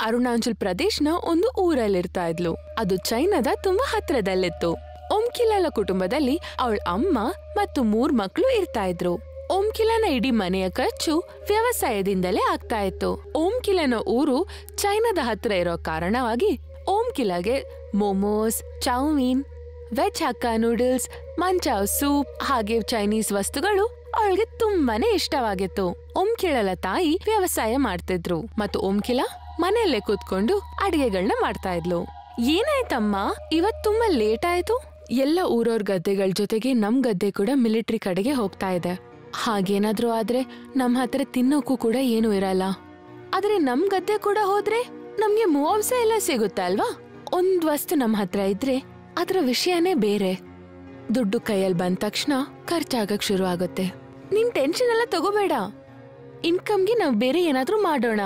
ಅರುಣಾಚಲ್ ಪ್ರದೇಶ್ನ ಒಂದು ಊರಲ್ಲಿರ್ತಾ ಇದ್ಲು ಅದು ಚೈನಾದ ತುಂಬಾ ಹತ್ರದಲ್ಲಿತ್ತು ಓಂಕಿಲನ ಕುಟುಂಬದಲ್ಲಿ ಅವಳ ಅಮ್ಮ ಮತ್ತು ಮೂರ್ ಮಕ್ಳು ಇರ್ತಾ ಇದ್ರು ಓಂಕಿಲನ ಇಡೀ ಮನೆಯ ಖರ್ಚು ವ್ಯವಸಾಯದಿಂದಲೇ ಆಗ್ತಾ ಇತ್ತು ಓಂಕಿಲನ ಊರು ಚೈನಾದ ಹತ್ರ ಇರೋ ಕಾರಣವಾಗಿ ಓಂಕಿಲಗೆ momos chow mein veg hakka noodles manchow soup ಹಾಗೆ ಚೈನೀಸ್ ವಸ್ತುಗಳು ಅವಳಿಗೆ ತುಂಬಾನೇ ಇಷ್ಟವಾಗಿತ್ತು ಓಂಕಿಳಲ ತಾಯಿ ವ್ಯವಸಾಯ ಮಾಡ್ತಿದ್ರು ಮತ್ತು ಓಂಕಿಲ ಮನೆಯಲ್ಲೇ ಕೂತ್ಕೊಂಡು ಅಡಿಗೆಗಳನ್ನ ಮಾಡ್ತಾ ಇದ್ಲು ಏನಾಯ್ತಮ್ಮ ಇವತ್ ತುಂಬಾ ಲೇಟ್ ಆಯ್ತು ಎಲ್ಲ ಊರವ್ರ ಗದ್ದೆಗಳ ಜೊತೆಗೆ ನಮ್ ಗದ್ದೆ ಕೂಡ ಮಿಲಿಟರಿ ಕಡೆಗೆ ಹೋಗ್ತಾ ಇದೆ ಹಾಗೇನಾದ್ರೂ ಆದ್ರೆ ನಮ್ ಹತ್ರ ತಿನ್ನೋಕ್ಕೂ ಕೂಡ ಏನು ಇರಲ್ಲ ಆದ್ರೆ ನಮ್ ಗದ್ದೆ ಕೂಡ ಹೋದ್ರೆ ನಮ್ಗೆ ಮುವಾವ್ಸ ಎಲ್ಲ ಸಿಗುತ್ತೆ ಅಲ್ವಾ ಒಂದ್ ವಸ್ತು ನಮ್ ಹತ್ರ ಇದ್ರೆ ಅದ್ರ ವಿಷಯನೇ ಬೇರೆ ದುಡ್ಡು ಕೈಯಲ್ಲಿ ಬಂದ ತಕ್ಷಣ ಖರ್ಚಾಗಕ್ ಶುರು ಆಗುತ್ತೆ ನಿನ್ ಟೆನ್ಷನ್ ಎಲ್ಲ ತಗೋಬೇಡ ಇನ್ಕಮ್ಗೆ ನಾವ್ ಬೇರೆ ಏನಾದ್ರೂ ಮಾಡೋಣ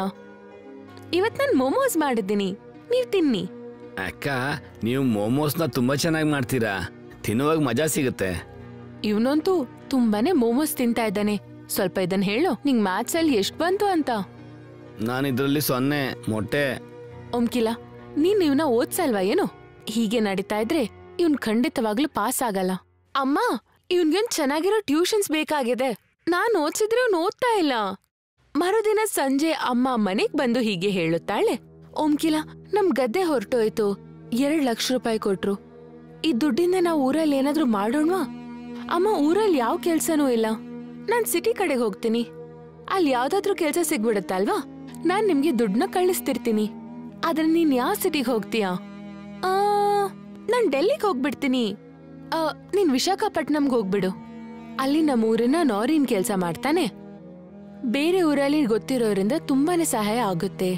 ಇವತ್ ನಾನ್ ಮೋಮೋಸ್ ಮಾಡಿದ್ದೀನಿ ನೀವ್ ತಿನ್ನಿ ಅಕ್ಕ ನೀವು ಮೋಮೋಸ್ನ ತುಂಬಾ ಚೆನ್ನಾಗಿ ಮಾಡ್ತೀರಾ ತಿನ್ನುವಾಗ ಮಜಾ ಸಿಗುತ್ತೆ ಇವನಂತೂ ತುಂಬಾನೇ ಮೋಮೋಸ್ ತಿಂತಾ ಇದ್ದಾನೆ ಸ್ವಲ್ಪ ಇದನ್ ಹೇಳು ನಿಂಗ್ ಮ್ಯಾಥ್ಸ್ ಅಲ್ಲಿ ಎಷ್ಟ್ ಬಂತು ಅಂತ ನಾನು ಇದರಲ್ಲಿ ಸೊನ್ನೆ ಮೊಟ್ಟೆ ಓಂಕಿಲ ನೀನ್ ಇವ್ನ ಓದ್ಸಲ್ವಾ ಏನು ಹೀಗೆ ನಡೀತಾ ಇದ್ರೆ ಇವ್ನ್ ಖಂಡಿತವಾಗ್ಲೂ ಪಾಸ್ ಆಗಲ್ಲ ಅಮ್ಮ ಇವ್ನ್ಗೊಂದ್ ಚೆನ್ನಾಗಿರೋ ಟ್ಯೂಷನ್ಸ್ ಬೇಕಾಗಿದೆ ನಾನ್ ಓದ್ಸಿದ್ರೆ ಇವ್ನ್ ಓದ್ತಾ ಇಲ್ಲ ಮರುದಿನ ಸಂಜೆ ಅಮ್ಮ ಮನೆಗ್ ಬಂದು ಹೀಗೆ ಹೇಳುತ್ತಾಳೆ ಓಂಕಿಲ ನಮ್ ಗದ್ದೆ ಹೊರಟೋಯ್ತು ಎರಡ್ ಲಕ್ಷ ರೂಪಾಯಿ ಕೊಟ್ರು ಈ ದುಡ್ಡಿಂದ ನಾವ್ ಊರಲ್ಲಿ ಏನಾದ್ರೂ ಮಾಡೋಣವಾ ಅಮ್ಮ ಊರಲ್ಲಿ ಯಾವ ಕೆಲ್ಸನೂ ಇಲ್ಲ ನಾನ್ ಸಿಟಿ ಕಡೆಗೆ ಹೋಗ್ತೀನಿ ಅಲ್ಲಿ ಯಾವ್ದಾದ್ರೂ ಕೆಲ್ಸ ಸಿಗ್ಬಿಡುತ್ತಲ್ವಾ ನಾನ್ ನಿಮ್ಗೆ ದುಡ್ಡನ್ನ ಕಳಿಸ್ತಿರ್ತೀನಿ ಆದ್ರೆ ನೀನ್ ಯಾವ ಸಿಟಿಗೆ ಹೋಗ್ತೀಯಾ ಆ, ನಾನ್ ಡೆಲ್ಲಿಗೆ ಹೋಗ್ಬಿಡ್ತೀನಿ ಆ, ನೀನ್ ವಿಶಾಖಪಟ್ನಂಗೆ ಹೋಗ್ಬಿಡು ಅಲ್ಲಿ ನಮ್ಮ ಊರಿನ ನಾರಿನ್ ಕೆಲ್ಸ ಮಾಡ್ತಾನೆ ಬೇರೆ ಊರಲ್ಲಿ ಗೊತ್ತಿರೋರಿಂದ ತುಂಬಾನೇ ಸಹಾಯ ಆಗುತ್ತೆ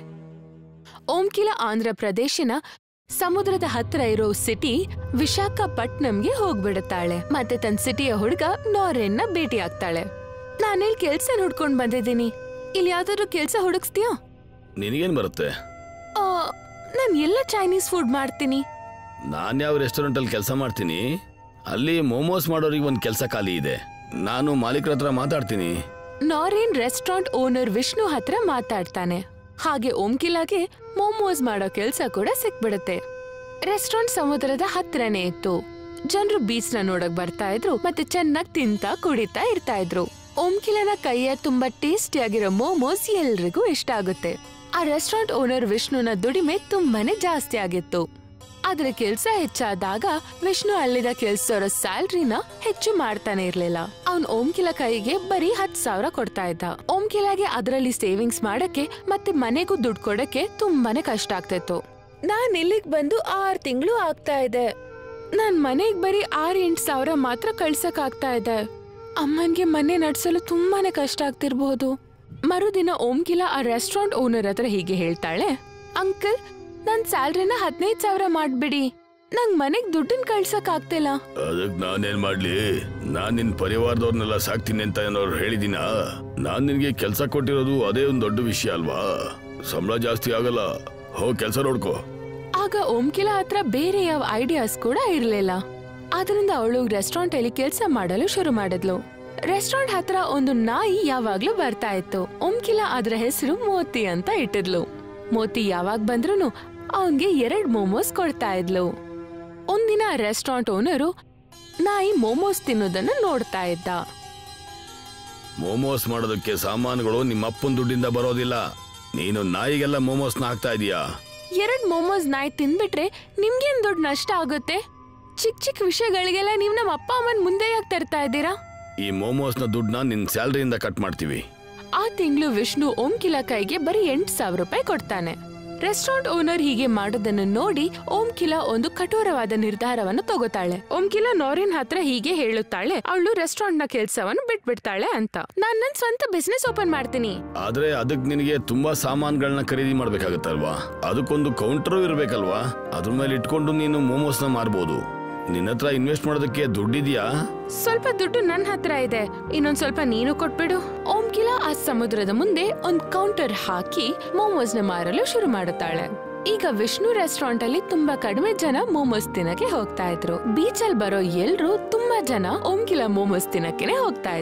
ಓಂಕಿಲ ಆಂಧ್ರ ಪ್ರದೇಶನ ಸಮುದ್ರದ ಹತ್ರ ಇರೋ ಸಿಟಿ ವಿಶಾಖಪಟ್ನಂಗೆ ಹೋಗ್ಬಿಡುತ್ತಾಳೆ ಮತ್ತೆ ತನ್ನ ಸಿಟಿಯ ಹುಡುಗ ನಾರೆನ್ನ ಭೇಟಿ ಆಗ್ತಾಳೆ ನಾನಿಲ್ಲಿ ಕೆಲ್ಸ ನೋಡ್ಕೊಂಡ್ ಬಂದಿದ್ದೀನಿ ಇಲ್ಲಿ ಯಾವ್ದಾದ್ರು ಕೆಲ್ಸ ಹುಡುಕ್ಸ್ತೀಯಾ ನಿನಗೇನು ಬರುತ್ತೆ ಆ, ನಾನ್ ಎಲ್ಲ ಚೈನೀಸ್ ಫುಡ್ ಮಾಡ್ತೀನಿ ನಾನು ಯಾವ ರೆಸ್ಟೋರೆಂಟಲ್ಲಿ ಕೆಲಸ ಮಾಡ್ತೀನಿ ಅಲ್ಲಿ ಮೋಮೋಸ್ ಮಾಡೋರಿಗೆ ಒಂದು ಕೆಲಸ ಖಾಲಿ ಇದೆ ನಾನು ಮಾಲೀಕರ ಹತ್ರ ಮಾತಾಡ್ತೀನಿ ನಾರೇನ್ ರೆಸ್ಟೋರೆಂಟ್ ಓನರ್ ವಿಷ್ಣು ಹತ್ರ ಮಾತಾಡ್ತಾನೆ ಹಾಗೆ ಓಂಕಿಲಾಗೆ ಮೋಮೋಸ್ ಮಾಡೋ ಕೆಲ್ಸ ಕೂಡ ಸಿಕ್ಬಿಡುತ್ತೆ ರೆಸ್ಟೋರೆಂಟ್ ಸಮುದ್ರದ ಹತ್ರನೇ ಇತ್ತು ಜನರು ಬೀಚ್ ನ ನೋಡಕ್ ಬರ್ತಾ ಇದ್ರು ಮತ್ತೆ ಚೆನ್ನಾಗ್ ತಿಂತ ಕುಡಿತಾ ಇರ್ತಾ ಇದ್ರು ಓಂಕಿಲನ ಕೈಯ ತುಂಬಾ ಟೇಸ್ಟಿಯಾಗಿರೋ ಮೋಮೋಸ್ ಎಲ್ರಿಗೂ ಇಷ್ಟ ಆಗುತ್ತೆ ಆ ರೆಸ್ಟೋರೆಂಟ್ ಓನರ್ ವಿಷ್ಣುನ ದುಡಿಮೆ ತುಂಬಾನೇ ಜಾಸ್ತಿ ಆಗಿತ್ತು ಆದ್ರೆ ಕೆಲ್ಸ ಹೆಚ್ಚಾದಾಗ ವಿಷ್ಣು ಅಲ್ಲಿದ ಕೆಲ್ಸದವರ ಸ್ಯಾಲ್ರಿನ ಹೆಚ್ಚು ಮಾಡ್ತಾನೆ ಇರ್ಲಿಲ್ಲ ಅವ್ನ್ ಓಂಕಿಲ ಕೈಗೆ ಬರೀ ಹತ್ ಸಾವಿರ ಕೊಡ್ತಾ ಇದ್ದ ಓಂಕಿಲಾಗೆ ಅದರಲ್ಲಿ ಸೇವಿಂಗ್ಸ್ ಮಾಡಕ್ಕೆ ಮತ್ತೆ ಮನೆಗೂ ದುಡ್ಡು ಕೊಡಕ್ಕೆ ತುಂಬಾನೇ ಕಷ್ಟ ಆಗ್ತಿತ್ತು ನಾನ್ ಇಲ್ಲಿಗ್ ಬಂದು ಆರ್ ತಿಂಗಳು ಆಗ್ತಾ ಇದೆ ನಾನ್ ಮನೆಗ್ ಬರೀ ಆರ್ ಎಂಟ್ ಸಾವಿರ ಮಾತ್ರ ಕಳ್ಸಕ್ ಆಗ್ತಾ ಇದೆ ಅಮ್ಮನ್ಗೆ ಮನೆ ನಡ್ಸಲು ತುಂಬಾನೇ ಕಷ್ಟ ಆಗ್ತಿರ್ಬಹುದು ಮರುದಿನ ಓಂಕಿಲ ಆ ರೆಸ್ಟೋರೆಂಟ್ ಓನರ್ ಹತ್ರ ಹೀಗೆ ಹೇಳ್ತಾಳೆ ಅಂಕಲ್ ನನ್ ಸ್ಯಾಲ್ರಿನ ಹದಿನೈದು ಸಾವಿರ ಮಾಡ್ಬಿಡಿ ನಂಗ್ ಮನೆಗ್ ದುಡ್ಡನ್ ಕಳ್ಸಕ್ ಆಗ್ತಿಲ್ಲ ಅದಕ್ಕೆ ನಾನೇನ್ ಮಾಡ್ಲಿ ನಾನ್ ನಿನ್ ಪರಿವಾರದವ್ರನ್ನೆಲ್ಲ ಸಾಕ್ತೀನಿ ಅಂತ ಏನಾದ್ರು ಹೇಳಿದೀನಾ ನಾನ್ ನಿನ್ಗೆ ಕೆಲಸ ಕೊಟ್ಟಿರೋದು ಅದೇ ಒಂದು ದೊಡ್ಡ ವಿಷಯ ಅಲ್ವಾ ಸಂಬಳ ಜಾಸ್ತಿ ಆಗಲ್ಲ ಹೋಗ್ ಕೆಲಸ ನೋಡ್ಕೋ ಆಗ ಓಂಕಿಲ ಹತ್ರ ಬೇರೆ ಯಾವ ಐಡಿಯಾಸ್ ಕೂಡ ಇರ್ಲಿಲ್ಲ ಆದ್ರಿಂದ ಅವಳು ರೆಸ್ಟೋರೆಂಟ್ ಅಲ್ಲಿ ಕೆಲಸ ಮಾಡಲು ಶುರು ಮಾಡಿದ್ಲು ರೆಸ್ಟೋರೆಂಟ್ ಹತ್ರ ಒಂದು ನಾಯಿ ಯಾವಾಗ್ಲೂ ಬರ್ತಾ ಇತ್ತು ಓಂಕಿಲ ಅದ್ರ ಹೆಸರು ಮೋತಿ ಅಂತ ಇಟ್ಟಿದ್ಲು ಮೋತಿ ಯಾವಾಗ ಬಂದ್ರೂ ಅವನ್ಗೆ ಎರಡ್ ಮೋಮೋಸ್ ಕೊಡ್ತಾ ಇದ್ಲು ಒಂದಿನ ರೆಸ್ಟೋರೆಂಟ್ ಓನರು ನಾಯಿ ಮೋಮೋಸ್ ತಿನ್ನೋದನ್ನ ನೋಡ್ತಾ ಇದ್ದ ಮೋಮೋಸ್ ಮಾಡೋದಕ್ಕೆ ಸಾಮಾನುಗಳು ನಿಮ್ಮ ಅಪ್ಪನ ದುಡ್ಡಿಂದ ಬರೋದಿಲ್ಲ ನೀನು ನಾಯಿಗೆಲ್ಲ ಮೋಮೋಸ್ನ ಹಾಕ್ತಾ ಇದೀಯಾ ಎರಡ್ ಮೋಮೋಸ್ ನಾಯಿ ತಿನ್ಬಿಟ್ರೆ ನಿಮ್ಗೇನ್ ದೊಡ್ಡ ನಷ್ಟ ಆಗುತ್ತೆ ಚಿಕ್ಕ ಚಿಕ್ಕ ವಿಷಯಗಳಿಗೆಲ್ಲ ನೀವ್ ನಮ್ಮ ಅಪ್ಪ ಅಮ್ಮನ್ ಮುಂದೆ ಯಾಕೆ ತರ್ತಾ ಇದ್ದೀರಾ ಈ ಮೋಮೋಸ್ನ ದುಡ್ಡನ್ನ ನಿನ್ ಸ್ಯಾಲ್ರಿಯಿಂದ ಕಟ್ ಮಾಡ್ತೀವಿ ಆ ತಿಂಗಳು ವಿಷ್ಣು ಓಂಕಿಲ ಕೈಗೆ ಬರೀ ಎಂಟ್ ಸಾವಿರ ರೂಪಾಯಿ ಕೊಡ್ತಾನೆ ರೆಸ್ಟೋರೆಂಟ್ ಓನರ್ ಹೀಗೆ ಮಾಡೋದನ್ನು ನೋಡಿ ಓಂಕಿಲ ಒಂದು ಕಠೋರವಾದ ನಿರ್ಧಾರವನ್ನು ತಗೋತಾಳೆ ಓಂಕಿಲ ನೋರಿನ್ ಹತ್ರ ಹೀಗೆ ಹೇಳುತ್ತಾಳೆ ಅವಳು ರೆಸ್ಟೋರೆಂಟ್ ನ ಕೆಲ್ಸವನ್ನು ಬಿಟ್ಬಿಡ್ತಾಳೆ ಅಂತ ನಾನ್ ನನ್ ಸ್ವಂತ ಬಿಸ್ನೆಸ್ ಓಪನ್ ಮಾಡ್ತೀನಿ ಆದ್ರೆ ಅದಕ್ ನಿನಗೆ ತುಂಬಾ ಸಾಮಾನುಗಳನ್ನ ಖರೀದಿ ಮಾಡ್ಬೇಕಾಗತ್ತಲ್ವಾ ಅದಕ್ಕೊಂದು ಕೌಂಟರ್ ಇರ್ಬೇಕಲ್ವಾ ಅದ್ರ ಮೇಲೆ ಇಟ್ಕೊಂಡು ನೀನು ಮೋಮೋಸ್ನ ಮಾರ್ಬೋದು ನಿನ್ನ ಹತ್ರ ಇನ್ವೆಸ್ಟ್ ಮಾಡೋದಕ್ಕೆ ದುಡ್ಡಿದ್ಯಾ ಸ್ವಲ್ಪ ದುಡ್ಡು ನನ್ನ ಹತ್ರ ಇದೆ ಇನ್ನೊಂದ್ ಸ್ವಲ್ಪ ನೀನು ಕೊಟ್ಬಿಡು ಓಂಕಿಲ ಆ ಸಮುದ್ರದ ಮುಂದೆ ಒಂದ್ ಕೌಂಟರ್ ಹಾಕಿ ಮೋಮೋಸ್ ನ ಮಾರಲು ಶುರು ಮಾಡುತ್ತಾಳೆ ಈಗ ವಿಷ್ಣು ರೆಸ್ಟೋರೆಂಟ್ ಅಲ್ಲಿ ತುಂಬಾ ಕಡಿಮೆ ಜನ ಮೋಮೋಸ್ ತಿನ್ನಕ್ಕೆ ಹೋಗ್ತಾ ಇದ್ರು ಬೀಚ್ ಅಲ್ಲಿ ಬರೋ ಎಲ್ರು ತುಂಬಾ ಜನ ಓಂಕಿಲ ಮೋಮೋಸ್ ತಿನ್ನಕ್ಕೆನೆ ಹೋಗ್ತಾ ಇದ್ರು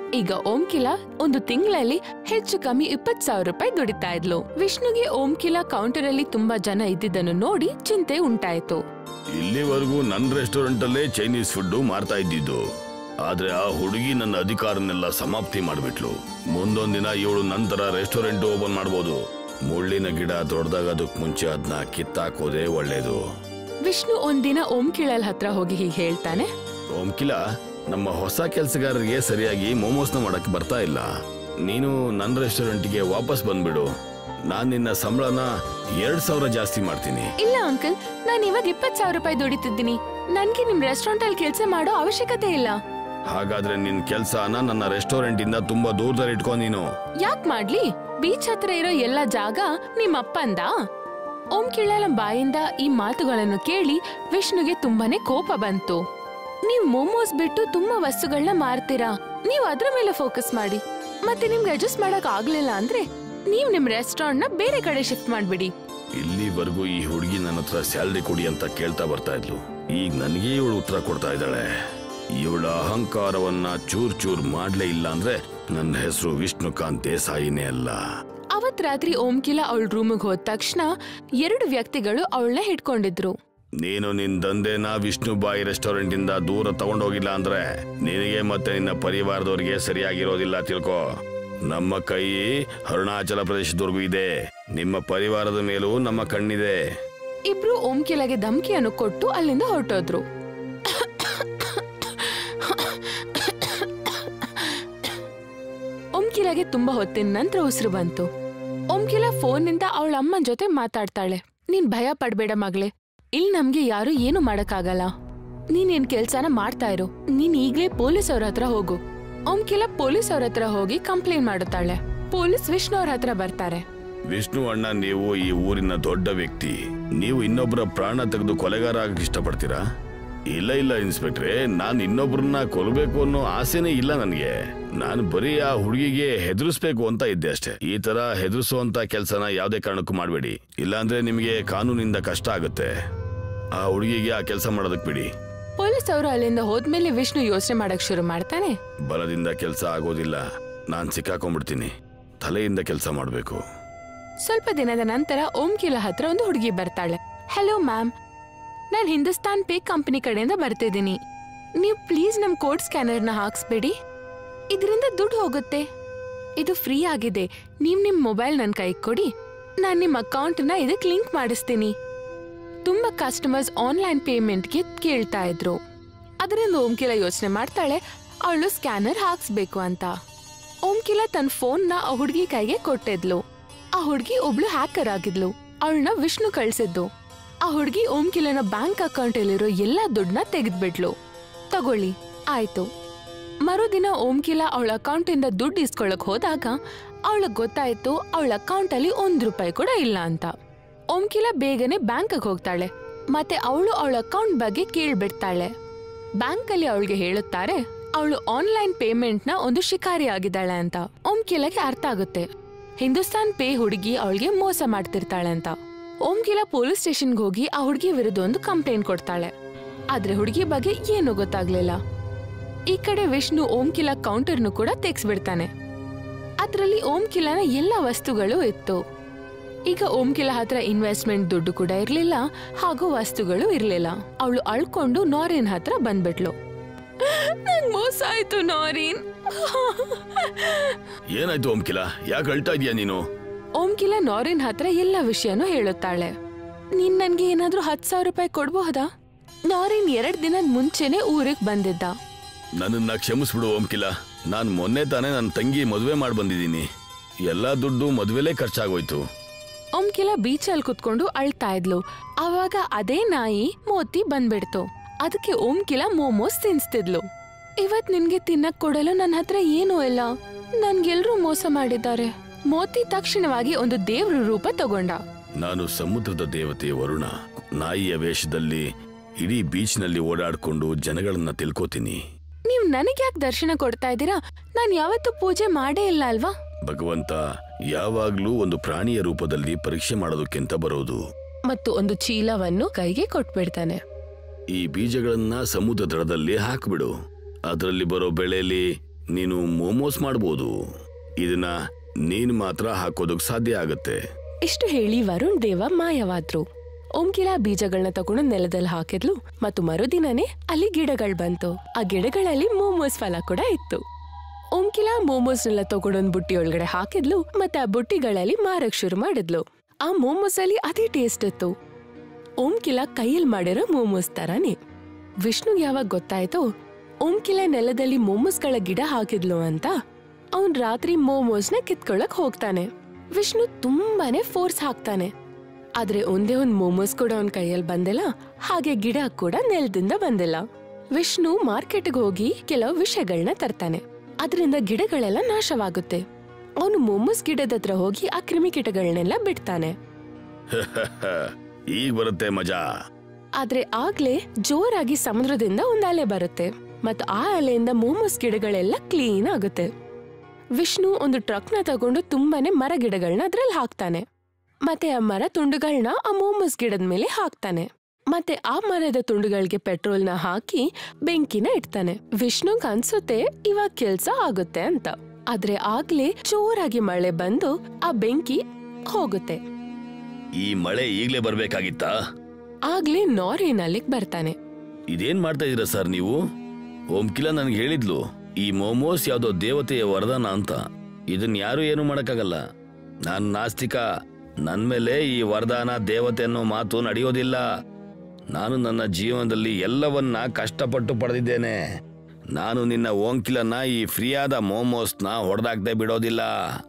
ಈಗ ಓಂಕಿಲ ಒಂದು ತಿಂಗಳಲ್ಲಿ ಹೆಚ್ಚು ಕಮ್ಮಿ ಇಪ್ಪತ್ ಸಾವಿರ ರೂಪಾಯಿ ದುಡಿತಾ ಇದ್ಲು ವಿಷ್ಣುಗೆ ಓಂಕಿಲ ಕೌಂಟರ್ ಅಲ್ಲಿ ತುಂಬಾ ಜನ ಇದ್ದಿದ್ದನ್ನು ನೋಡಿ ಚಿಂತೆ ಉಂಟಾಯ್ತು ಇಲ್ಲಿವರೆಗೂ ನನ್ನ ರೆಸ್ಟೋರೆಂಟ್ ಅಲ್ಲೇ ಚೈನೀಸ್ ಫುಡ್ ಮಾರ್ತಾ ಇದ್ದಿದ್ದು ಆದ್ರೆ ಆ ಹುಡುಗಿ ನನ್ನ ಅಧಿಕಾರನೆಲ್ಲ ಸಮಾಪ್ತಿ ಮಾಡ್ಬಿಟ್ಲು ಮುಂದೊಂದಿನ ಇವಳು ನಂತರ ರೆಸ್ಟೋರೆಂಟ್ ಓಪನ್ ಮಾಡ್ಬೋದು ಮುಳ್ಳಿನ ಗಿಡ ದೊಡ್ಡದಾಗೋದಕ್ ಮುಂಚೆ ಅದನ್ನ ಕಿತ್ತಾಕೋದೇ ಒಳ್ಳೇದು ವಿಷ್ಣು ಒಂದಿನ ಓಂಕಿಳಲ್ ಹತ್ರ ಹೋಗಿ ಹೀಗೆ ಹೇಳ್ತಾನೆ ಓಂಕಿಲ ನಮ್ಮ ಹೊಸ ಕೆಲಸಗಾರರಿಗೆ ಸರಿಯಾಗಿ ಮೋಮೋಸ್ನ ಮಾಡಕ್ ಬರ್ತಾ ಇಲ್ಲ ನೀನು ನನ್ನ ರೆಸ್ಟೋರೆಂಟ್ಗೆ ವಾಪಸ್ ಬಂದ್ಬಿಡು ನಾನ್ ನಿನ್ನ ಸಂಬಳನ ಎರಡ್ ಸಾವಿರ ಜಾಸ್ತಿ ಮಾಡ್ತೀನಿ ಇಲ್ಲ ಅಂಕಲ್ ನಾನ್ ಇವಾಗ ಇಪ್ಪತ್ ಸಾವಿರ ರೂಪಾಯಿ ದುಡಿತಿದ್ದೀನಿ ನನ್ಗೆ ನಿಮ್ ರೆಸ್ಟೋರೆಂಟ್ ಅಲ್ಲಿ ಕೆಲಸ ಮಾಡೋ ಅವಶ್ಯಕತೆ ಇಲ್ಲ ಹಾಗಾದ್ರೆ ನಿನ್ ಕೆಲ್ಸನ ನನ್ನ ರೆಸ್ಟೋರೆಂಟ್ ಇಂದ ತುಂಬಾ ದೂರದಲ್ಲಿ ಇಟ್ಕೊ ನೀನು ಯಾಕ್ ಮಾಡ್ಲಿ ಬೀಚ್ ಹತ್ರ ಇರೋ ಎಲ್ಲ ಜಾಗ ನಿಮ್ ಅಪ್ಪಂದ ಓಂ ಕಿಳ್ಳಲ ಬಾಯಿಂದ ಈ ಮಾತುಗಳನ್ನು ಕೇಳಿ ವಿಷ್ಣುಗೆ ತುಂಬಾನೇ ಕೋಪ ಬಂತು ನೀವ್ ಮೋಮೋಸ್ ಬಿಟ್ಟು ತುಂಬಾ ವಸ್ತುಗಳನ್ನ ಮಾರ್ತೀರಾ ನೀವ್ ಅದ್ರ ಮೇಲೆ ಫೋಕಸ್ ಮಾಡಿ ಮತ್ತೆ ನಿಮ್ಗೆ ಅಡ್ಜಸ್ಟ್ ಮಾಡಕ್ ಆಗ್ಲಿಲ್ಲ ಅಂದ್ರೆ ನೀವ್ ನಿಮ್ ರೆಸ್ಟೋರೆಂಟ್ ನ ಬೇರೆ ಕಡೆ ಶಿಫ್ಟ್ ಮಾಡ್ಬಿಡಿ ಇಲ್ಲಿವರೆಗೂ ಈ ಹುಡುಗಿ ನನ್ನ ಹತ್ರ ಸ್ಯಾಲ್ರಿ ಕೊಡಿ ಅಂತ ಕೇಳ್ತಾ ಬರ್ತಾ ಇದ್ಲು ಈಗ ನನಗೆ ಇವಳು ಉತ್ತರ ಕೊಡ್ತಾ ಇದ್ದಾಳೆ ಇವಳ ಅಹಂಕಾರವನ್ನ ಚೂರ್ ಚೂರ್ ಮಾಡ್ಲೇ ಇಲ್ಲ ಅಂದ್ರೆ ನನ್ನ ಹೆಸರು ವಿಷ್ಣುಕಾಂತ್ ದೇಸಾಯಿನೇ ಅಲ್ಲ ಅವತ್ ರಾತ್ರಿ ಓಂಕಿಲ ಅವಳ ರೂಮಿಗೆ ಹೋದ ತಕ್ಷಣ ಎರಡು ವ್ಯಕ್ತಿಗಳು ಅವಳನ್ನ ಹಿಡ್ಕೊಂಡಿದ್ರು ನೀನು ನಿನ್ ದಂಧೆನ ವಿಷ್ಣು ಬಾಯಿ ರೆಸ್ಟೋರೆಂಟ್ ಇಂದ ದೂರ ತಗೊಂಡೋಗಿಲ್ಲ ಅಂದ್ರೆ ನಿನಗೆ ಮತ್ತೆ ನಿನ್ನ ಪರಿವಾರದವರಿಗೆ ಸರಿಯಾಗಿರೋದಿಲ್ಲ ತಿಳ್ಕೊ ನಮ್ಮ ಕೈ ಅರುಣಾಚಲ ಪ್ರದೇಶದವರೆಗೂ ಇದೆ ನಿಮ್ಮ ಪರಿವಾರದ ಮೇಲೂ ನಮ್ಮ ಕಣ್ಣಿದೆ ಇಬ್ರು ಓಂಕಿಲಗೆ ಧಮಕಿಯನ್ನು ಕೊಟ್ಟು ಅಲ್ಲಿಂದ ಹೊರಟೋದ್ರು ಓಂಕಿಲಗೆ ತುಂಬಾ ಹೊತ್ತಿನ ನಂತರ ಉಸಿರು ಬಂತು ಓಂಕಿಲ ಫೋನ್ನಿಂದ ಅವಳ ಅಮ್ಮನ ಜೊತೆ ಮಾತಾಡ್ತಾಳೆ ನೀನ್ ಭಯ ಪಡ್ಬೇಡ ಮಗಳೇ ಇಲ್ಲಿ ನಮ್ಗೆ ಯಾರು ಏನು ಮಾಡಕ್ಕಾಗಲ್ಲ ನೀನ್ ಏನ್ ಕೆಲ್ಸನ ಮಾಡ್ತಾ ಇರು ನೀನ್ ಈಗ್ಲೇ ಪೊಲೀಸ್ ಅವ್ರ ಹತ್ರ ಹೋಗು ಓಂಕಿಲ ಪೊಲೀಸ್ ಅವ್ರ ಹತ್ರ ಹೋಗಿ ಕಂಪ್ಲೇಂಟ್ ಮಾಡುತ್ತಾಳೆ ಪೊಲೀಸ್ ವಿಷ್ಣು ಅವ್ರ ಹತ್ರ ಬರ್ತಾರೆ ವಿಷ್ಣು ಅಣ್ಣ ನೀವು ಈ ಊರಿನ ದೊಡ್ಡ ವ್ಯಕ್ತಿ ನೀವು ಇನ್ನೊಬ್ಬರ ಪ್ರಾಣ ತೆಗೆದು ಕೊಲೆಗಾರ ಆಗಕ್ಕೆ ಇಷ್ಟಪಡ್ತೀರಾ ಇಲ್ಲ ಇಲ್ಲ ಇನ್ಸ್ಪೆಕ್ಟ್ರೆ ನಾನು ಇನ್ನೊಬ್ರನ್ನ ಕೊಲ್ಬೇಕು ಅನ್ನೋ ಆಸೆನೇ ಇಲ್ಲ ನನಗೆ ನಾನು ಬರೀ ಆ ಹುಡುಗಿಗೆ ಹೆದರ್ಸ್ಬೇಕು ಅಂತ ಇದ್ದೆ ಅಷ್ಟೇ ಈ ತರ ಹೆದರ್ಸುವಂತ ಕೆಲಸನ ಯಾವುದೇ ಕಾರಣಕ್ಕೂ ಮಾಡಬೇಡಿ ಇಲ್ಲಾಂದ್ರೆ ನಿಮಗೆ ಕಾನೂನಿಂದ ಕಷ್ಟ ಆಗುತ್ತೆ ಆ ಹುಡುಗಿಗೆ ಆ ಕೆಲಸ ಮಾಡೋದಕ್ ಬಿಡಿ ಪೊಲೀಸ್ ಅವರು ಅಲ್ಲಿಂದ ಹೋದ್ಮೇಲೆ ವಿಷ್ಣು ಯೋಚನೆ ಮಾಡಕ್ ಶುರು ಮಾಡ್ತಾನೆ ಬಲದಿಂದ ಕೆಲಸ ಆಗೋದಿಲ್ಲ ನಾನು ಸಿಕ್ಕಾಕೊಂಡ್ಬಿಡ್ತೀನಿ ತಲೆಯಿಂದ ಕೆಲಸ ಮಾಡಬೇಕು ಸ್ವಲ್ಪ ದಿನದ ನಂತರ ಓಂಕಿಲ ಹತ್ರ ಒಂದು ಹುಡುಗಿ ಬರ್ತಾಳೆ ಹಲೋ ಮ್ಯಾಮ್ ನಾನ್ ಹಿಂದೂಸ್ತಾನ್ ಪೇ ಕಂಪನಿ ಕಡೆಯಿಂದ ಬರ್ತಿದ್ದೀನಿ ನೀವು ಪ್ಲೀಸ್ ನಮ್ ಕೋಡ್ ಸ್ಕ್ಯಾನರ್ನ ಹಾಕ್ಸ್ಬೇಡಿ ಇದರಿಂದ ದುಡ್ಡು ಹೋಗುತ್ತೆ ಇದು ಫ್ರೀ ಆಗಿದೆ ನೀವ್ ನಿಮ್ ಮೊಬೈಲ್ ನನ್ ಕೈ ಕೊಡಿ ನಾನ್ ನಿಮ್ ಅಕೌಂಟ್ನ ಇದಕ್ ಲಿಂಕ್ ಮಾಡಿಸ್ತೀನಿ ತುಂಬಾ ಕಸ್ಟಮರ್ಸ್ ಆನ್ಲೈನ್ ಪೇಮೆಂಟ್ಗೆ ಕೇಳ್ತಾ ಇದ್ರು ಅದರಿಂದ ಓಂಕಿಲ ಯೋಚನೆ ಮಾಡ್ತಾಳೆ ಅವಳು ಸ್ಕ್ಯಾನರ್ ಹಾಕ್ಸ್ಬೇಕು ಅಂತ ಓಂಕಿಲ ತನ್ನ ಫೋನ್ನ ಆ ಹುಡುಗಿ ಕೈಗೆ ಕೊಟ್ಟಿದ್ಲು ಆ ಹುಡುಗಿ ಒಬ್ಳು ಹ್ಯಾಕರ್ ಆಗಿದ್ಲು ಅವಳನ್ನ ವಿಷ್ಣು ಕಳ್ಸಿದ್ದು ಆ ಹುಡುಗಿ ಓಂಕಿಲನ ಬ್ಯಾಂಕ್ ಅಕೌಂಟ್ ಅಲ್ಲಿರೋ ಎಲ್ಲಾ ದುಡ್ಡನ್ನ ತೆಗೆದ್ಬಿಟ್ಲು ತಗೊಳ್ಳಿ ಆಯ್ತು ಮರುದಿನ ಓಂಕಿಲ ಅವಳ ಅಕೌಂಟ್ ಇಂದ ದುಡ್ಡು ಇಸ್ಕೊಳಕ್ ಹೋದಾಗ ಅವಳಗ್ ಗೊತ್ತಾಯ್ತು ಅವಳ ಅಕೌಂಟ್ ಅಲ್ಲಿ ಒಂದ್ ರೂಪಾಯಿ ಕೂಡ ಇಲ್ಲ ಅಂತ ಓಂಕಿಲ ಬೇಗನೆ ಬ್ಯಾಂಕ್ಗೆ ಹೋಗ್ತಾಳೆ ಮತ್ತೆ ಅವಳು ಅವಳ ಅಕೌಂಟ್ ಬಗ್ಗೆ ಕೇಳ್ಬಿಡ್ತಾಳೆ ಬ್ಯಾಂಕ್ ಅಲ್ಲಿ ಅವಳಿಗೆ ಹೇಳುತ್ತಾರೆ ಅವಳು ಆನ್ಲೈನ್ ಪೇಮೆಂಟ್ ನ ಒಂದು ಶಿಕಾರಿ ಆಗಿದ್ದಾಳೆ ಅಂತ ಓಂಕಿಲಗೆ ಅರ್ಥ ಆಗುತ್ತೆ ಹಿಂದೂಸ್ತಾನ್ ಪೇ ಹುಡುಗಿ ಅವಳಿಗೆ ಮೋಸ ಮಾಡ್ತಿರ್ತಾಳೆ ಅಂತ ಓಂಕಿಲ ಪೊಲೀಸ್ ಸ್ಟೇಷನ್ಗೆ ಹೋಗಿ ಆ ಹುಡುಗಿ ವಿರುದ್ಧ ಒಂದು ಕಂಪ್ಲೇಂಟ್ ಕೊಡ್ತಾಳೆ ಆದ್ರೆ ಹುಡುಗಿ ಬಗ್ಗೆ ಏನೂ ಗೊತ್ತಾಗ್ಲಿಲ್ಲ ಈ ಕಡೆ ವಿಷ್ಣು ಓಂಕಿಲ ಕೌಂಟರ್ನು ಕೂಡ ತೆಗ್ಸ್ಬಿಡ್ತಾನೆ ಅದ್ರಲ್ಲಿ ಓಂಕಿಲನ ಎಲ್ಲ ವಸ್ತುಗಳು ಇತ್ತು ಈಗ ಓಂಕಿಲ ಹತ್ರ ಇನ್ವೆಸ್ಟ್ಮೆಂಟ್ ದುಡ್ಡು ಕೂಡ ಇರ್ಲಿಲ್ಲ ಹಾಗೂ ವಸ್ತುಗಳು ಇರ್ಲಿಲ್ಲ ಅವಳು ಅಳ್ಕೊಂಡು ನಾರಿನ್ ಹತ್ರ ಬಂದ್ಬಿಟ್ಲು ನಂಗ್ ಮೋಸ ಆಯ್ತು ನಾರಿನ್ ಏನಾಯ್ತು ಓಂಕಿಲ ಯಾಕೆ ಅಳ್ತಾ ಇದೀಯ ನೀನು ಓಂಕಿಲ ನಾರಿನ್ ಹತ್ರ ಎಲ್ಲ ವಿಷಯನೂ ಹೇಳುತ್ತಾಳೆ ನೀನ್ ನನ್ಗೆ ಏನಾದ್ರೂ ಹತ್ ಸಾವಿರ ರೂಪಾಯಿ ಕೊಡ್ಬಹುದಾ ನಾರಿನ್ ಎರಡ್ ದಿನದ ಮುಂಚೆನೆ ಊರಿಗೆ ಬಂದಿದ್ದ ನನ್ನನ್ನ ಕ್ಷಮಿಸ್ಬಿಡು ಓಂಕಿಲ ನಾನು ಮೊನ್ನೆ ತಾನೇ ನನ್ನ ತಂಗಿ ಮದುವೆ ಮಾಡಿ ಬಂದಿದ್ದೀನಿ ಎಲ್ಲಾ ದುಡ್ಡು ಮದುವೆಲೇ ಖರ್ಚಾಗೋಯ್ತು ಓಂಕಿಲ ಬೀಚಲ್ಲಿ ಕುತ್ಕೊಂಡು ಅಳ್ತಾ ಇದ್ಲು ಆವಾಗ ಅದೇ ನಾಯಿ ಮೋತಿ ಬಂದ್ಬಿಡ್ತು ಅದಕ್ಕೆ ಓಂಕಿಲ ಮೋಮೋಸ್ ತಿನ್ಸ್ತಿದ್ಲು ಇವತ್ ನಿನ್ಗೆ ತಿನ್ನಕ್ ಕೊಡಲು ನನ್ನ ಹತ್ರ ಏನೂ ಇಲ್ಲ ನನ್ಗೆಲ್ರೂ ಮೋಸ ಮಾಡಿದ್ದಾರೆ ಮೋತಿ ತಕ್ಷಣವಾಗಿ ಒಂದು ದೇವ್ರ ರೂಪ ತಗೊಂಡ ನಾನು ಸಮುದ್ರದ ದೇವತೆ ವರುಣ ನಾಯಿಯ ವೇಷದಲ್ಲಿ ಇಡೀ ಬೀಚ್ನಲ್ಲಿ ಓಡಾಡ್ಕೊಂಡು ಜನಗಳನ್ನ ತಿಳ್ಕೋತೀನಿ ನೀವ್ ನನಗ್ ಯಾಕೆ ದರ್ಶನ ಕೊಡ್ತಾ ಇದ್ದೀರಾ ನಾನ್ ಯಾವತ್ತೂ ಪೂಜೆ ಮಾಡೇ ಇಲ್ಲ ಅಲ್ವಾ ಭಗವಂತ ಯಾವಾಗ್ಲೂ ಒಂದು ಪ್ರಾಣಿಯ ರೂಪದಲ್ಲಿ ಪರೀಕ್ಷೆ ಮಾಡೋದಕ್ಕಿಂತ ಬರೋದು ಮತ್ತು ಒಂದು ಚೀಲವನ್ನು ಕೈಗೆ ಕೊಟ್ಬಿಡ್ತಾನೆ ಈ ಬೀಜಗಳನ್ನ ಸಮುದ್ರ ದಡದಲ್ಲಿ ಹಾಕ್ಬಿಡು ಅದರಲ್ಲಿ ಬರೋ ಬೆಳೆಯಲ್ಲಿ ನೀನು ಮೋಮೋಸ್ ಮಾಡ್ಬೋದು ಇದನ್ನ ನೀನ್ ಮಾತ್ರ ಹಾಕೋದಕ್ ಸಾಧ್ಯ ಆಗತ್ತೆ ಇಷ್ಟು ಹೇಳಿ ವರುಣ್ ದೇವ ಮಾಯವಾದ್ರು ಓಂಕಿಲ ಬೀಜಗಳನ್ನ ತಗೊಂಡು ನೆಲದಲ್ಲಿ ಹಾಕಿದ್ಲು ಮತ್ತು ಮರುದಿನನೇ ಅಲ್ಲಿ ಗಿಡಗಳು ಬಂತು ಆ ಗಿಡಗಳಲ್ಲಿ ಮೋಮೋಸ್ ಫಲ ಕೂಡ ಇತ್ತು ಓಂಕಿಲ ಮೋಮೋಸ್ನೆಲ್ಲ ತಗೊಂಡೊಂದ್ ಬುಟ್ಟಿ ಒಳಗಡೆ ಹಾಕಿದ್ಲು ಮತ್ತೆ ಆ ಬುಟ್ಟಿಗಳಲ್ಲಿ ಮಾರಕ್ ಶುರು ಮಾಡಿದ್ಲು ಆ ಮೋಮೋಸ್ ಅಲ್ಲಿ ಅದೇ ಟೇಸ್ಟ್ ಇತ್ತು ಓಂಕಿಲ ಕೈಯಲ್ಲಿ ಮಾಡಿರೋ ಮೋಮೋಸ್ ತರಾನೇ ವಿಷ್ಣು ಯಾವಾಗ ಗೊತ್ತಾಯ್ತೋ ಓಂಕಿಲ ನೆಲದಲ್ಲಿ ಮೋಮೋಸ್ಗಳ ಗಿಡ ಹಾಕಿದ್ಲು ಅಂತ ಅವನ್ ರಾತ್ರಿ ಮೋಮೋಸ್ನ ಕಿತ್ಕೊಳ್ಳಕ್ ಹೋಗ್ತಾನೆ ವಿಷ್ಣು ತುಂಬಾನೇ ಫೋರ್ಸ್ ಹಾಕ್ತಾನೆ ಆದ್ರೆ ಒಂದೇ ಒಂದ್ ಮೋಮೋಸ್ ಕೂಡ ಅವನ್ ಕೈಯಲ್ಲಿ ಬಂದಿಲ್ಲ ಹಾಗೆ ಗಿಡ ಕೂಡ ನೆಲದಿಂದ ಬಂದಿಲ್ಲ ವಿಷ್ಣು ಮಾರ್ಕೆಟ್ಗೆ ಹೋಗಿ ಕೆಲವು ವಿಷಯಗಳನ್ನ ತರ್ತಾನೆ ಅದರಿಂದ ಗಿಡಗಳೆಲ್ಲ ನಾಶವಾಗುತ್ತೆ ಅವನು ಮೋಮೋಸ್ ಗಿಡದ ಹತ್ರ ಹೋಗಿ ಆ ಕ್ರಿಮಿಕೀಟಗಳನ್ನೆಲ್ಲ ಬಿಡ್ತಾನೆ ಈಗ ಬರುತ್ತೆ ಮಜಾ ಆದ್ರೆ ಆಗ್ಲೇ ಜೋರಾಗಿ ಸಮುದ್ರದಿಂದ ಒಂದ್ ಅಲೆ ಬರುತ್ತೆ ಮತ್ತು ಆ ಅಲೆಯಿಂದ ಮೋಮೋಸ್ ಗಿಡಗಳೆಲ್ಲ ಕ್ಲೀನ್ ಆಗುತ್ತೆ ವಿಷ್ಣು ಒಂದು ಟ್ರಕ್ನ ತಗೊಂಡು ತುಂಬಾನೇ ಮರ ಗಿಡಗಳನ್ನ ಅದ್ರಲ್ಲಿ ಹಾಕ್ತಾನೆ ಮತ್ತೆ ಆ ಮರ ತುಂಡುಗಳನ್ನ ಆ ಮೋಮೋಸ್ ಗಿಡದ ಮೇಲೆ ಹಾಕ್ತಾನೆ ಮತ್ತೆ ಆ ಮರದ ತುಂಡುಗಳಿಗೆ ಪೆಟ್ರೋಲ್ನ ಹಾಕಿ ಬೆಂಕಿನ ಇಡ್ತಾನೆ ವಿಷ್ಣುಗ್ ಅನ್ಸುತ್ತೆ ಇವಾಗ ಕೆಲ್ಸ ಆಗುತ್ತೆ ಅಂತ ಆದ್ರೆ ಆಗ್ಲೇ ಜೋರಾಗಿ ಮಳೆ ಬಂದು ಆ ಬೆಂಕಿ ಹೋಗುತ್ತೆ ಈ ಮಳೆ ಈಗ್ಲೇ ಬರ್ಬೇಕಾಗಿತ್ತಾ ಆಗ್ಲೇ ನಾರಿನ್ ಅಲ್ಲಿಗ್ ಬರ್ತಾನೆ ಇದೇನ್ ಮಾಡ್ತಾ ಇದೀರ ಸರ್ ನೀವು ಓಂಕಿಲ ನನ್ಗೆ ಹೇಳಿದ್ಲು ಈ ಮೋಮೋಸ್ ಯಾವ್ದೋ ದೇವತೆಯ ವರದಾನ ಅಂತ ಇದನ್ ಯಾರು ಏನು ಮಾಡಕ್ಕಾಗಲ್ಲ ನಾನ್ ನಾಸ್ತಿಕ ನನ್ ಮೇಲೆ ಈ ವರದಾನ ದೇವತೆ ಅನ್ನೋ ಮಾತು ನಡೆಯೋದಿಲ್ಲ ನಾನು ನನ್ನ ಜೀವನದಲ್ಲಿ ಎಲ್ಲವನ್ನ ಕಷ್ಟಪಟ್ಟು ಪಡೆದಿದ್ದೇನೆ ನಾನು ನಿನ್ನ ಓಂಕಿಲನ್ನ ಈ ಫ್ರೀಯಾದ ಮೋಮೋಸ್ನ ಹೊಡೆದಾಕ್ದೆ ಬಿಡೋದಿಲ್ಲ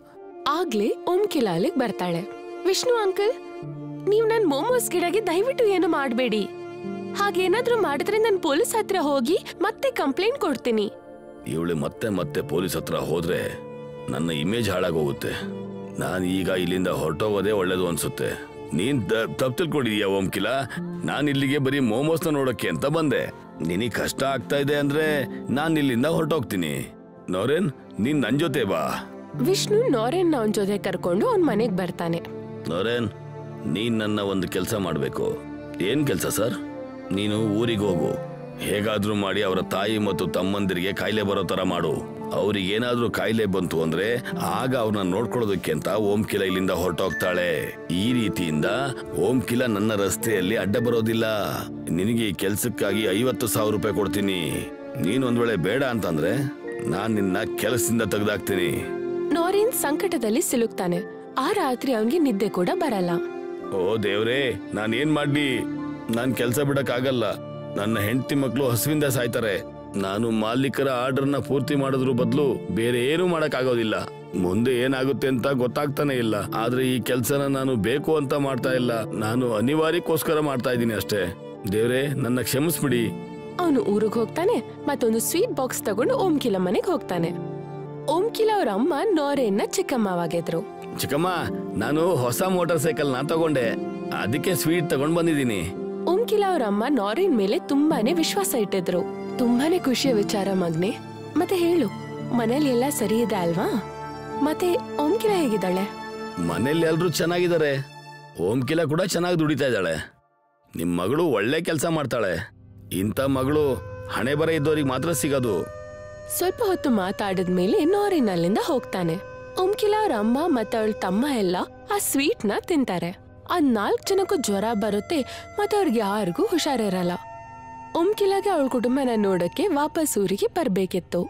ಆಗ್ಲೇ ಓಂಕಿಲ ಅಲ್ಲಿಗ್ ಬರ್ತಾಳೆ ವಿಷ್ಣು ಅಂಕಲ್ ನೀವ್ ನನ್ ಮೋಮೋಸ್ ಗಿಡಗೆ ದಯವಿಟ್ಟು ಏನು ಮಾಡ್ಬೇಡಿ ಹಾಗೇನಾದ್ರೂ ಮಾಡಿದ್ರೆ ನನ್ ಪೊಲೀಸ್ ಹತ್ರ ಹೋಗಿ ಮತ್ತೆ ಕಂಪ್ಲೇಂಟ್ ಕೊಡ್ತೀನಿ ಇವಳು ಮತ್ತೆ ಮತ್ತೆ ಪೊಲೀಸ್ ಹತ್ರ ಹೋದ್ರೆ ನನ್ನ ಇಮೇಜ್ ಹಾಳಾಗೋಗುತ್ತೆ ನಾನು ಈಗ ಇಲ್ಲಿಂದ ಹೊರಟೋಗೋದೇ ಒಳ್ಳೇದು ಅನ್ಸುತ್ತೆ ನೀನ್ ತಪ್ಪು ತಿಳ್ಕೊಂಡಿದೀಯ ಓಂಕಿಲ ನಾನು ಇಲ್ಲಿಗೆ ಬರೀ ಮೋಮೋಸ್ನ ನೋಡಕ್ಕೆ ಅಂತ ಬಂದೆ ನಿನಗೆ ಕಷ್ಟ ಆಗ್ತಾ ಇದೆ ಅಂದ್ರೆ ನಾನು ಇಲ್ಲಿಂದ ಹೊರಟೋಗ್ತೀನಿ ನೋರೇನ್ ನೀನ್ ನನ್ ಜೊತೆ ಬಾ ವಿಷ್ಣು ನಾರೆನ್ ಅವನ್ ಜೊತೆ ಕರ್ಕೊಂಡು ಅವ್ನ್ ಮನೆಗ್ ಬರ್ತಾನೆ ನೋರೇನ್ ನೀನ್ ನನ್ನ ಒಂದು ಕೆಲಸ ಮಾಡ್ಬೇಕು ಏನ್ ಕೆಲಸ ಸರ್ ನೀನು ಊರಿಗೆ ಹೋಗು ಹೇಗಾದ್ರೂ ಮಾಡಿ ಅವರ ತಾಯಿ ಮತ್ತು ತಮ್ಮಂದಿರಿಗೆ ಕಾಯಿಲೆ ಬರೋ ತರ ಮಾಡು ಅವ್ರಿಗೆ ಏನಾದ್ರೂ ಕಾಯಿಲೆ ಬಂತು ಅಂದ್ರೆ ಆಗ ಅವ್ರನ್ನ ನೋಡ್ಕೊಳ್ಳೋದಕ್ಕೆ ಅಂತ ಓಂಕಿಲ ಇಲ್ಲಿಂದ ಹೊರಟೋಗ್ತಾಳೆ ಈ ರೀತಿಯಿಂದ ಓಂಕಿಲ ನನ್ನ ರಸ್ತೆಯಲ್ಲಿ ಅಡ್ಡ ಬರೋದಿಲ್ಲ ನಿನಗೆ ಈ ಕೆಲ್ಸಕ್ಕಾಗಿ ಐವತ್ತು ಸಾವಿರ ರೂಪಾಯಿ ಕೊಡ್ತೀನಿ ನೀನ್ ಒಂದ್ ವೇಳೆ ಬೇಡ ಅಂತಂದ್ರೆ ನಾನ್ ನಿನ್ನ ಕೆಲಸದಿಂದ ತೆಗ್ದಾಕ್ತೀನಿ ನಾರಿನ್ ಸಂಕಟದಲ್ಲಿ ಸಿಲುಕ್ತಾನೆ ಆ ರಾತ್ರಿ ಅವನ್ಗೆ ನಿದ್ದೆ ಕೂಡ ಬರಲ್ಲ ಓ ದೇವ್ರೇ ನಾನ್ ಏನ್ ಮಾಡ್ಲಿ ನಾನ್ ಕೆಲ್ಸ ಬಿಡಕ್ ಆಗಲ್ಲ ನನ್ನ ಹೆಂಡತಿ ಮಕ್ಳು ಹಸುವಿಂದ ಸಾಯ್ತಾರೆ ನಾನು ಮಾಲೀಕರ ಆರ್ಡರ್ನ ಪೂರ್ತಿ ಮಾಡೋದ್ರ ಬದಲು ಬೇರೆ ಏನು ಮಾಡಕ್ ಆಗೋದಿಲ್ಲ ಮುಂದೆ ಏನಾಗುತ್ತೆ ಅಂತ ಗೊತ್ತಾಗ್ತಾನೆ ಇಲ್ಲ ಆದ್ರೆ ಈ ಕೆಲ್ಸನ ನಾನು ಬೇಕು ಅಂತ ಮಾಡ್ತಾ ಇಲ್ಲ ನಾನು ಅನಿವಾರ್ಯಕ್ಕೋಸ್ಕರ ಮಾಡ್ತಾ ಇದ್ದೀನಿ ಅಷ್ಟೇ ದೇವ್ರೇ ನನ್ನ ಕ್ಷಮಿಸ್ಬಿಡಿ ಅವನು ಊರಿಗೆ ಹೋಗ್ತಾನೆ ಮತ್ತೊಂದು ಸ್ವೀಟ್ ಬಾಕ್ಸ್ ತಗೊಂಡು ಓಂಕಿಲ ಮನೆಗ್ ಹೋಗ್ತಾನೆ ಓಂಕಿಲ ಅವ್ರ ಅಮ್ಮ ನೋರೆನ್ನ ಚಿಕ್ಕಮ್ಮವಾಗಿದ್ರು ಚಿಕ್ಕಮ್ಮ ನಾನು ಹೊಸ ಮೋಟಾರ್ ಸೈಕಲ್ ನ ತಗೊಂಡೆ ಅದಕ್ಕೆ ಸ್ವೀಟ್ ತಗೊಂಡ್ ಬಂದಿದ್ದೀನಿ ಓಂಕಿಲ ಅವ್ರ ಅಮ್ಮ ನಾರಿನ್ ಮೇಲೆ ತುಂಬಾನೇ ವಿಶ್ವಾಸ ಇಟ್ಟಿದ್ರು ತುಂಬಾನೇ ಖುಷಿಯ ವಿಚಾರ ಮಗ್ನೆ ಮತ್ತೆ ಹೇಳು ಮನೇಲಿ ಎಲ್ಲ ಸರಿ ಇದೆ ಅಲ್ವಾ ಮತ್ತೆ ಓಂಕಿಲ ಹೇಗಿದ್ದಾಳೆ ಮನೇಲಿ ಎಲ್ರೂ ಚೆನ್ನಾಗಿದ್ದಾರೆ ಓಂಕಿಲ ಕೂಡ ಚೆನ್ನಾಗಿ ದುಡಿತಾ ಇದ್ದಾಳೆ ನಿಮ್ ಮಗಳು ಒಳ್ಳೆ ಕೆಲಸ ಮಾಡ್ತಾಳೆ ಇಂಥ ಮಗಳು ಹಣೆ ಬರ ಇದ್ದವ್ರಿಗೆ ಮಾತ್ರ ಸಿಗೋದು ಸ್ವಲ್ಪ ಹೊತ್ತು ಮಾತಾಡಿದ್ಮೇಲೆ ನಾರಿನ್ ಅಲ್ಲಿಂದ ಹೋಗ್ತಾನೆ ಓಂಕಿಲ ಅವ್ರ ಅಮ್ಮ ಮತ್ತೆ ಅವಳ ತಮ್ಮ ಎಲ್ಲ ಆ ಸ್ವೀಟ್ ನ ತಿಂತಾರೆ ಆ ನಾಲ್ಕ್ ಜನಕ್ಕೂ ಜ್ವರ ಬರುತ್ತೆ ಮತ್ತೆ ಅವ್ರಿಗೆ ಯಾರಿಗೂ ಹುಷಾರಿರಲ್ಲ ಓಂಕಿಲಾಗೆ ಅವಳ ಕುಟುಂಬನ ನೋಡಕ್ಕೆ ವಾಪಸ್ ಊರಿಗೆ ಬರ್ಬೇಕಿತ್ತು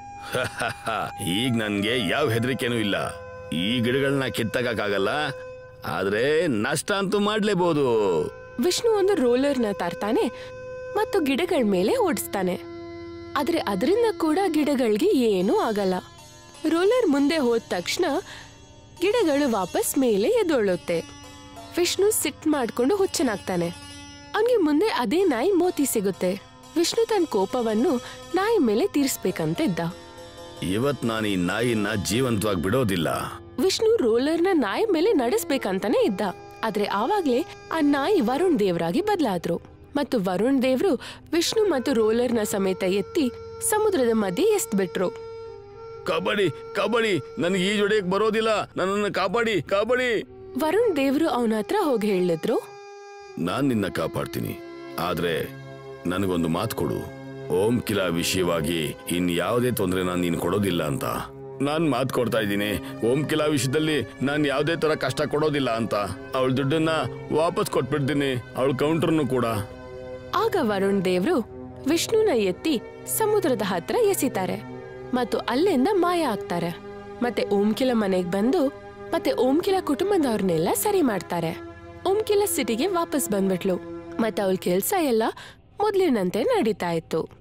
ಈಗ ನನ್ಗೆ ಯಾವ ಹೆದರಿಕೆನೂ ಇಲ್ಲ ಈ ಗಿಡಗಳನ್ನ ಕಿತ್ತಕ್ಕಾಗಲ್ಲ ಆದ್ರೆ ನಷ್ಟ ಅಂತೂ ಮಾಡ್ಲೇಬಹುದು ವಿಷ್ಣು ಒಂದು ರೋಲರ್ನ ತರ್ತಾನೆ ಮತ್ತು ಗಿಡಗಳ ಮೇಲೆ ಓಡಿಸ್ತಾನೆ ಆದ್ರೆ ಅದರಿಂದ ಕೂಡ ಗಿಡಗಳಿಗೆ ಏನೂ ಆಗಲ್ಲ ರೋಲರ್ ಮುಂದೆ ಹೋದ ತಕ್ಷಣ ಗಿಡಗಳು ವಾಪಸ್ ಮೇಲೆ ಎದ್ದೊಳ್ಳುತ್ತೆ ವಿಷ್ಣು ಸಿಟ್ ಮಾಡ್ಕೊಂಡು ಹುಚ್ಚನಾಗ್ತಾನೆ ಅವನಿಗೆ ಮುಂದೆ ಅದೇ ನಾಯಿ ಮೋತಿ ಸಿಗುತ್ತೆ ವಿಷ್ಣು ತನ್ನ ಕೋಪವನ್ನು ನಾಯಿ ಮೇಲೆ ತೀರಿಸ್ಬೇಕಂತ ಇದ್ದ ಇವತ್ ನಾನು ಈ ನಾಯಿನ ಜೀವಂತವಾಗಿ ಬಿಡೋದಿಲ್ಲ ವಿಷ್ಣು ರೋಲರ್ನ ನಾಯಿ ಮೇಲೆ ನಡೆಸ್ಬೇಕಂತಾನೆ ಇದ್ದ ಆದ್ರೆ ಆವಾಗ್ಲೇ ಆ ನಾಯಿ ವರುಣ್ ದೇವ್ರಾಗಿ ಬದಲಾದ್ರು ಮತ್ತು ವರುಣ್ ದೇವ್ರು ವಿಷ್ಣು ಮತ್ತು ರೋಲರ್ನ ಸಮೇತ ಎತ್ತಿ ಸಮುದ್ರದ ಮಧ್ಯೆ ಎಸ್ದ್ಬಿಟ್ರು ಕಬಡ್ಡಿ ಕಬಡ್ಡಿ ನನಗೆ ಈ ಜೊಡೆಯಕ್ ಬರೋದಿಲ್ಲ ನನ್ನನ್ನು ಕಾಪಾಡಿ ಕಾಪಾಡಿ ವರುಣ್ ದೇವ್ರು ಅವನ ಹತ್ರ ಹೋಗಿ ಹೇಳಿದ್ರು ನಾನ್ ನಿನ್ನ ಕಾಪಾಡ್ತೀನಿ ಆದ್ರೆ ನನಗೊಂದು ಮಾತು ಕೊಡು ಓಂ ಕಿಲಾ ವಿಷಯವಾಗಿ ಇನ್ ಯಾವುದೇ ತೊಂದರೆನ ನೀನು ಕೊಡೋದಿಲ್ಲ ಅಂತ ನಾನ್ ಮಾತು ಕೊಡ್ತಾ ಇದ್ದೀನಿ ಓಂ ಕಿಲಾ ವಿಷಯದಲ್ಲಿ ನಾನು ಯಾವುದೇ ತರ ಕಷ್ಟ ಕೊಡೋದಿಲ್ಲ ಅಂತ ಅವಳ ದುಡ್ಡನ್ನ ವಾಪಸ್ ಕೊಟ್ಬಿಡ್ತೀನಿ ಅವಳ ಕೌಂಟರ್ನು ಕೂಡ ಆಗ ವರುಣ್ ದೇವ್ರು ವಿಷ್ಣುನ ಎತ್ತಿ ಸಮುದ್ರದ ಹತ್ರ ಎಸಿತಾರೆ ಮತ್ತು ಅಲ್ಲಿಂದ ಮಾಯ ಆಗ್ತಾರೆ ಮತ್ತೆ ಓಂಕಿಲ ಮನೆಗ್ ಬಂದು ಮತ್ತೆ ಓಂಕಿಲ ಕುಟುಂಬದವ್ರನ್ನೆಲ್ಲ ಸರಿ ಮಾಡ್ತಾರೆ ಓಂಕಿಲ ಸಿಟಿಗೆ ವಾಪಸ್ ಬಂದ್ಬಿಟ್ಲು ಮತ್ತೆ ಅವಳ ಕೆಲ್ಸ ಎಲ್ಲ ಮೊದ್ಲಿನಂತೆ ನಡೀತಾ ಇತ್ತು